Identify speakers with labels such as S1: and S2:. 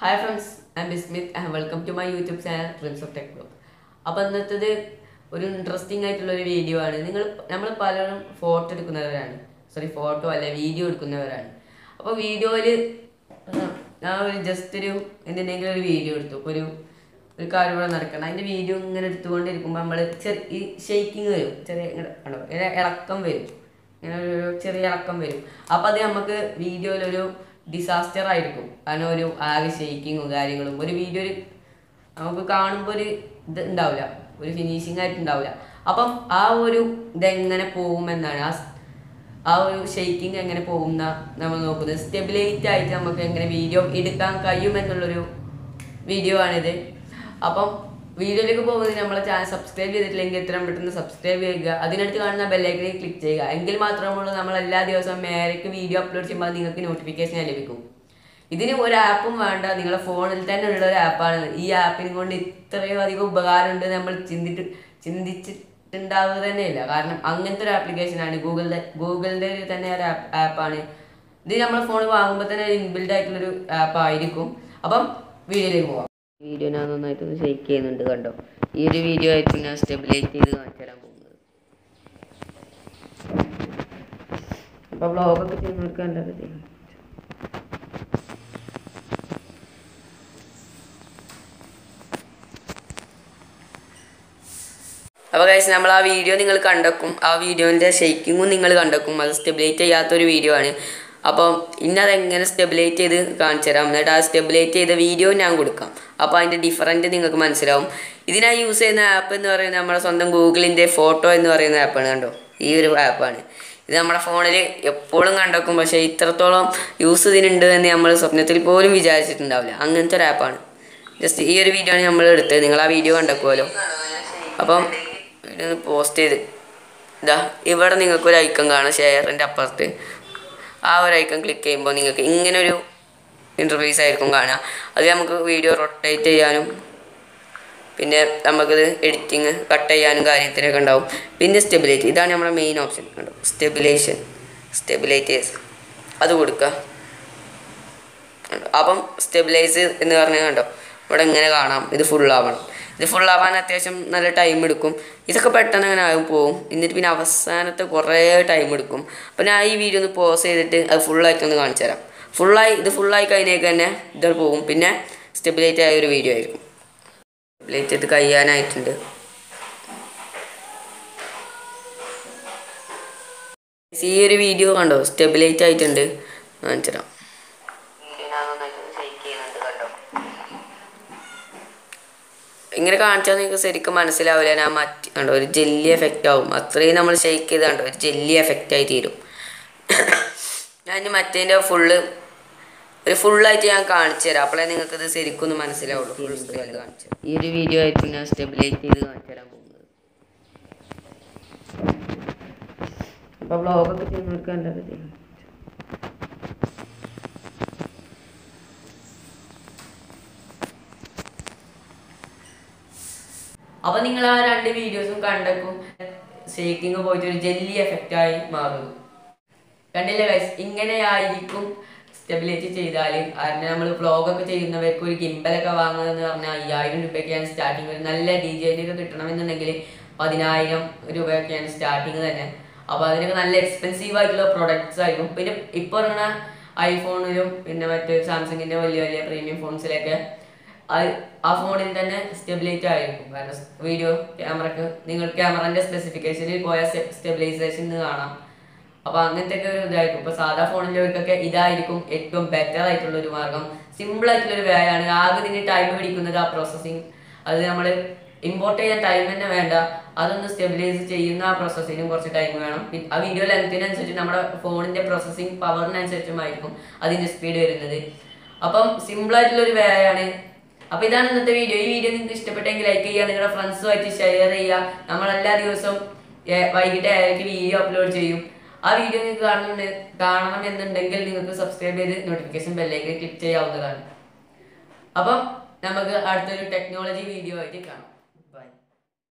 S1: Hi friends I Bismith and welcome to my YouTube channel Prince of Tech Blog അപ്പോൾ ഇന്നത്തേത് ഒരു interesting ആയിട്ടുള്ള ഒരു വീഡിയോ ആണ് നിങ്ങൾ നമ്മൾ പലരും ഫോട്ടോ എടുക്കുന്നവരാണ് സോറി ഫോട്ടോ അല്ല വീഡിയോ എടുക്കുന്നവരാണ് അപ്പോൾ വീഡിയോയിൽ ഞാൻ ഒരു ജസ്റ്റ് ഒരു എന്തിനെങ്കിലും ഒരു വീഡിയോ എടുത്തു ഇപ്പോൾ ഒരു ഒരു കാര്യം ഇവിടെ നടക്കണം അതിൻ്റെ വീഡിയോ ഇങ്ങനെ എടുത്തുകൊണ്ടിരിക്കുമ്പോൾ നമ്മൾ ചെറിയ ഈ ഷെയ്ക്കിങ് വരും ചെറിയ ഇങ്ങനെ കണ്ടോ ഇങ്ങനെ ഇളക്കം വരും ഇങ്ങനെ ഒരു ചെറിയ ഇളക്കം വരും അപ്പോൾ അത് നമുക്ക് വീഡിയോയിലൊരു ഡിസാസ്റ്റർ ആയിരിക്കും കാരണം ഒരു ആകെ ഷെയ്ക്കിങ്ങും കാര്യങ്ങളും ഒരു വീഡിയോ നമുക്ക് കാണുമ്പോൾ ഒരു ഇത് ഉണ്ടാവില്ല ഒരു ഫിനിഷിംഗ് ആയിട്ട് ഉണ്ടാവില്ല അപ്പം ആ ഒരു ഇതെങ്ങനെ പോകുമെന്നാണ് ആ സ്- ആ ഒരു ഷെയ്ക്കിങ് എങ്ങനെ പോകുന്ന നമ്മൾ നോക്കുന്നത് സ്റ്റെബിലൈറ്റ് ആയിട്ട് നമുക്ക് എങ്ങനെ വീഡിയോ എടുക്കാൻ കഴിയുമെന്നുള്ളൊരു വീഡിയോ ആണിത് അപ്പം വീഡിയോയിലേക്ക് പോകുന്നതിന് നമ്മളെ ചാനൽ സബ്സ്ക്രൈബ് ചെയ്തിട്ടില്ലെങ്കിൽ എത്രയും പെട്ടെന്ന് സബ്സ്ക്രൈബ് ചെയ്യുക അതിനടുത്ത് കാണുന്ന ബെല്ലൈക്കനിൽ ക്ലിക്ക് ചെയ്യുക എങ്കിൽ മാത്രമുള്ളൂ നമ്മൾ എല്ലാ ദിവസവും മേലേക്ക് വീഡിയോ അപ്ലോഡ് ചെയ്യുമ്പോൾ അത് നിങ്ങൾക്ക് നോട്ടിഫിക്കേഷൻ ലഭിക്കും ഇതിന് ഒരു ആപ്പും വേണ്ട നിങ്ങളുടെ ഫോണിൽ തന്നെ ഉള്ള ഒരു ആപ്പാണ് ഈ ആപ്പിനെ കൊണ്ട് ഇത്രയും അധികം ഉപകാരമുണ്ട് നമ്മൾ ചിന്തിട്ട് ചിന്തിച്ചിട്ടുണ്ടാവുക തന്നെയില്ല കാരണം അങ്ങനത്തെ ഒരു ആപ്ലിക്കേഷനാണ് ഗൂഗിളിൻ്റെ ഗൂഗിളിൻ്റെ തന്നെ ഒരു ആപ്പാണ് ഇത് നമ്മുടെ ഫോൺ വാങ്ങുമ്പോൾ തന്നെ ഒരു ഇൻബിൽഡ് ആയിട്ടുള്ളൊരു ആപ്പ് ആയിരിക്കും അപ്പം വീഡിയോയിലേക്ക് പോവാം വീഡിയോ ഞാൻ നന്നായിട്ടൊന്ന് ഷെയ്ക്ക് ചെയ്യുന്നുണ്ട് കണ്ടോ ഈ ഒരു വീഡിയോ ആയിരിക്കും ഞാൻ സ്റ്റെബിലൈസ് ചെയ്ത് കാണിച്ചു തരാൻ പോകുന്നത് അപ്പോൾ വ്ളോഗൊക്കെ ചെയ്യുന്നവർക്ക് കണ്ടത് അപ്പോൾ കഴിച്ച് നമ്മൾ ആ വീഡിയോ നിങ്ങൾ കണ്ടക്കും ആ വീഡിയോൻ്റെ ഷെയ്ക്കിങ്ങും നിങ്ങൾ കണ്ടക്കും അത് സ്റ്റെബിലൈറ്റ് ചെയ്യാത്തൊരു വീഡിയോ ആണ് അപ്പോൾ ഇന്നത് എങ്ങനെ സ്റ്റെബിലൈറ്റ് ചെയ്ത് കാണിച്ചു തരാം എന്നിട്ട് ആ സ്റ്റെബിലൈറ്റ് ചെയ്ത വീഡിയോ ഞാൻ കൊടുക്കാം അപ്പോൾ അതിൻ്റെ ഡിഫറൻറ്റ് നിങ്ങൾക്ക് മനസ്സിലാവും ഇതിനായി യൂസ് ചെയ്യുന്ന ആപ്പ് എന്ന് പറയുന്നത് നമ്മുടെ സ്വന്തം ഗൂഗിളിൻ്റെ ഫോട്ടോ എന്ന് പറയുന്ന ആപ്പാണ് കണ്ടോ ഈ ഒരു ആപ്പാണ് ഇത് നമ്മുടെ ഫോണിൽ എപ്പോഴും കണ്ടേക്കും പക്ഷേ ഇത്രത്തോളം യൂസ് ഇതിനുണ്ട് എന്ന് നമ്മൾ സ്വപ്നത്തിൽ പോലും വിചാരിച്ചിട്ടുണ്ടാവില്ല അങ്ങനത്തെ ഒരു ആപ്പാണ് ജസ്റ്റ് ഈ ഒരു വീഡിയോ ആണ് നമ്മൾ എടുത്തത് നിങ്ങൾ ആ വീഡിയോ കണ്ടേക്കുമല്ലോ അപ്പം വീഡിയോ പോസ്റ്റ് ചെയ്ത് ഇതാ ഇവിടെ നിങ്ങൾക്ക് ഒരു ഐക്കൺ കാണാം ഷെയറിൻ്റെ അപ്പുറത്ത് ആ ഒരു ഐക്കൺ ക്ലിക്ക് ചെയ്യുമ്പോൾ നിങ്ങൾക്ക് ഇങ്ങനെ ഒരു ഇൻ്റർഫേസ് ആയിരിക്കും കാണുക അത് നമുക്ക് വീഡിയോ റൊട്ടേറ്റ് ചെയ്യാനും പിന്നെ നമുക്കിത് എഡിറ്റിങ് കട്ട് ചെയ്യാനും കാര്യത്തിനൊക്കെ ഉണ്ടാവും പിന്നെ സ്റ്റെബിലൈറ്റ് ഇതാണ് നമ്മുടെ മെയിൻ ഓപ്ഷൻ കണ്ടോ സ്റ്റെബിലേഷൻ സ്റ്റെബിലൈറ്റേഴ്സ് അത് കൊടുക്കുക കണ്ടോ? അപ്പം സ്റ്റെബിലൈസ് എന്ന് പറഞ്ഞാൽ കണ്ടോ ഇവിടെ ഇങ്ങനെ കാണാം ഇത് full ആവണം ഇത് full ആവാൻ അത്യാവശ്യം നല്ല ടൈം എടുക്കും ഇതൊക്കെ പെട്ടെന്ന് അങ്ങനെ ആകും പോകും എന്നിട്ട് പിന്നെ അവസാനത്തെ കുറേ ടൈം എടുക്കും അപ്പം ഞാൻ ഈ വീഡിയോ ഒന്ന് പോസ് ചെയ്തിട്ട് അത് ഫുള്ളായിട്ട് ഒന്ന് കാണിച്ചു തരാം ഫുള്ളായി ഇത് ഫുള്ളായി കഴിഞ്ഞേക്ക് തന്നെ ഇത് പോകും പിന്നെ സ്റ്റെബിലൈറ്റ് ആയ ഒരു വീഡിയോ ആയിരിക്കും സ്റ്റെബിലൈറ്റ് ചെയ്ത് കഴിയാനായിട്ടുണ്ട് ഈ ഒരു വീഡിയോ കണ്ടോ സ്റ്റെബിലൈറ്റ് ആയിട്ടുണ്ട് കാണിച്ചു തരാം ഇങ്ങനെ കാണിച്ചാൽ നിങ്ങൾക്ക് ശരിക്കും മനസ്സിലാവില്ല ഞാൻ മറ്റ് കണ്ടോ ഒരു ജെല്ലി എഫക്റ്റ് ആവും അത്രയും നമ്മൾ ഷെയ്ക്ക് ചെയ്ത് കണ്ടോ ഒരു ജെല്ലി എഫക്റ്റ് ആയി തീരും ഞാൻ ഇനി മറ്റേൻ്റെ ഫുള്ള് ഒരു ഫുള്ളായിട്ട് ഞാൻ കാണിച്ചു തരാം അപ്പോഴേ നിങ്ങൾക്ക് ഇത് ശരിക്കും ഒന്ന് മനസ്സിലാവുള്ളൂ ഫുൾ സ്ക്രീനിൽ കാണിച്ചു തരാം. ഈ ഒരു വീഡിയോ ആയിട്ട് ഞാൻ സ്റ്റെബിലൈറ്റ് ചെയ്ത് കാണിച്ചു തരാൻ പോകുന്നത് അപ്പോൾ വ്ളോഗൊക്കെ ചെയ്യുന്നവർക്ക് കണ്ടത് അപ്പൊ നിങ്ങൾ ആ രണ്ട് വീഡിയോസും കണ്ടക്കും ഷേക്കിങ് പോയിട്ട് ഒരു ജെല്ലി എഫക്റ്റ് ആയി മാറുന്നു കണ്ടില്ലേ ഗൈസ് ഇങ്ങനെയായിരിക്കും സ്റ്റെബിലിറ്റി ചെയ്താൽ കാരണം നമ്മൾ വ്ളോഗൊക്കെ ചെയ്യുന്നവർക്ക് ഒരു ഗിംബലൊക്കെ വാങ്ങുന്നതെന്ന് പറഞ്ഞാൽ അയ്യായിരം രൂപയൊക്കെയാണ് സ്റ്റാർട്ടിങ് ഒരു നല്ല ഡി ജെയിലൊക്കെ കിട്ടണമെന്നുണ്ടെങ്കിൽ പതിനായിരം രൂപയൊക്കെയാണ് സ്റ്റാർട്ടിങ് തന്നെ അപ്പോൾ അതിനൊക്കെ നല്ല എക്സ്പെൻസീവ് ആയിട്ടുള്ള പ്രൊഡക്ട്സ് ആയിരിക്കും പിന്നെ ഇപ്പോൾ പറഞ്ഞ ഐഫോണിലും പിന്നെ മറ്റ് സാംസങ്ങിൻ്റെ വലിയ വലിയ പ്രീമിയം ഫോൺസിലൊക്കെ അത് ആ ഫോണിൽ തന്നെ സ്റ്റെബിലൈറ്റ് ആയിരിക്കും കാരണം വീഡിയോ ക്യാമറക്ക് നിങ്ങൾ ക്യാമറന്റെ സ്പെസിഫിക്കേഷനിൽ പോയ സ്റ്റെബിലൈസേഷൻ കാണാം അപ്പൊ അങ്ങനത്തെ ഒക്കെ ഒരു ഇതായിരിക്കും ഇപ്പൊ സാധാ ഫോണിലവർക്കൊക്കെ ഇതായിരിക്കും ഏറ്റവും ബെറ്റർ ആയിട്ടുള്ള ഒരു മാർഗം സിമ്പിൾ ആയിട്ടുള്ള ഒരു വേയാണ് ആകെ ഇതിന് ടൈം പിടിക്കുന്നത് ആ പ്രോസസ്സിങ് അത് നമ്മൾ ഇമ്പോർട്ട് ചെയ്യാൻ ടൈം തന്നെ വേണ്ട അതൊന്ന് സ്റ്റെബിലൈസ് ചെയ്യുന്ന ആ പ്രോസസ്സിനും കുറച്ച് ടൈം വേണം പിന്നെ ആ വീഡിയോ ലെങ്തിനനുസരിച്ച് നമ്മുടെ ഫോണിന്റെ പ്രോസസ്സിങ് പവറിനനുസരിച്ചുമായിരിക്കും അതിന്റെ സ്പീഡ് വരുന്നത് അപ്പം സിമ്പിൾ ആയിട്ടുള്ള ഒരു വേയാണ് അപ്പൊ ഇതാണ് ഇന്നത്തെ വീഡിയോ ഈ വീഡിയോ നിങ്ങൾക്ക് ഇഷ്ടപ്പെട്ടെങ്കിൽ ലൈക്ക് ചെയ്യുക നിങ്ങളുടെ ഫ്രണ്ട്സുമായിട്ട് ഷെയർ ചെയ്യുക നമ്മൾ എല്ലാ ദിവസവും ഏ- വൈകിട്ട് ഏഴരയ്ക്ക് വീഡിയോ അപ്ലോഡ് ചെയ്യും ആ വീഡിയോ നിങ്ങൾക്ക് കാണുന്നുണ്ട് കാണണം എന്നുണ്ടെങ്കിൽ നിങ്ങൾക്ക് സബ്സ്ക്രൈബ് ചെയ്ത് നോട്ടിഫിക്കേഷൻ ബെല്ലേക്ക് ക്ലിക്ക് ചെയ്യാവുന്നതാണ് അപ്പം നമുക്ക് അടുത്തൊരു ടെക്നോളജി വീഡിയോ ആയിട്ട് കാണാം